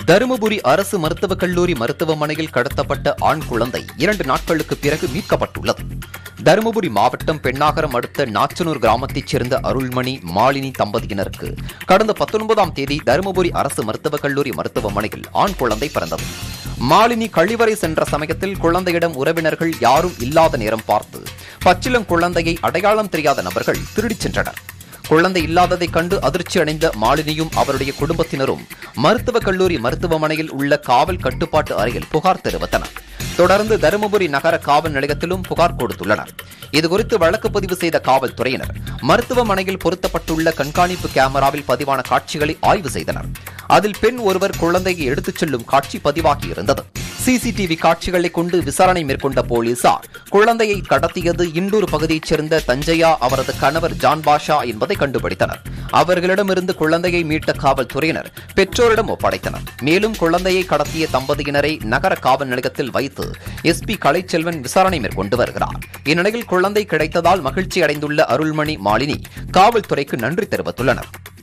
தருமபுரி அரசு மருத்துவக் கல்லூரி மருத்துவமனையில் கடத்தப்பட்ட ஆண் குழந்தை இரண்டு நாட்களுக்கு பிறகு மீட்கப்பட்டுள்ளது தருமபுரி மாவட்டம் பெண்ணாகரம் அடுத்த நாச்சனூர் கிராமத்தைச் சேர்ந்த அருள்மணி மாலினி தம்பதியினருக்கு கடந்த பத்தொன்பதாம் தேதி தருமபுரி அரசு மருத்துவக் கல்லூரி மருத்துவமனையில் ஆண் குழந்தை பிறந்தது மாலினி கழிவறை சென்ற சமயத்தில் குழந்தையிடம் உறவினர்கள் யாரும் இல்லாத நேரம் பார்த்து பச்சிளம் குழந்தையை அடையாளம் தெரியாத நபர்கள் திருடிச் சென்றனர் குழந்தை இல்லாததைக் கண்டு அதிர்ச்சி அடைந்த மாலினியும் அவருடைய குடும்பத்தினரும் மருத்துவக் கல்லூரி மருத்துவமனையில் உள்ள காவல் கட்டுப்பாட்டு அறையில் புகார் தெரிவித்தனர் தொடர்ந்து தருமபுரி நகர காவல் நிலையத்திலும் புகார் கொடுத்துள்ளனர் இதுகுறித்து வழக்கு பதிவு செய்த காவல்துறையினர் மருத்துவமனையில் பொருத்தப்பட்டுள்ள கண்காணிப்பு கேமராவில் பதிவான காட்சிகளை ஆய்வு செய்தனர் அதில் பெண் ஒருவர் குழந்தையை எடுத்துச் செல்லும் காட்சி பதிவாகியிருந்தது சிசிடிவி காட்சிகளை கொண்டு விசாரணை மேற்கொண்ட போலீசார் குழந்தையை கடத்தியது இண்டூர் பகுதியைச் சேர்ந்த தஞ்சையா அவரது கணவர் ஜான் பாஷா என்பதை கண்டுபிடித்தனர் அவர்களிடமிருந்து குழந்தையை மீட்ட காவல்துறையினர் பெற்றோரிடம் ஒப்படைத்தனர் மேலும் குழந்தையை கடத்திய தம்பதியினரை நகர காவல் நிலையத்தில் வைத்து எஸ்பி கலைச்செல்வன் விசாரணை மேற்கொண்டு வருகிறார் இந்நிலையில் குழந்தை கிடைத்ததால் மகிழ்ச்சி அடைந்துள்ள அருள்மணி மாலினி காவல்துறைக்கு நன்றி தெரிவித்துள்ளனர்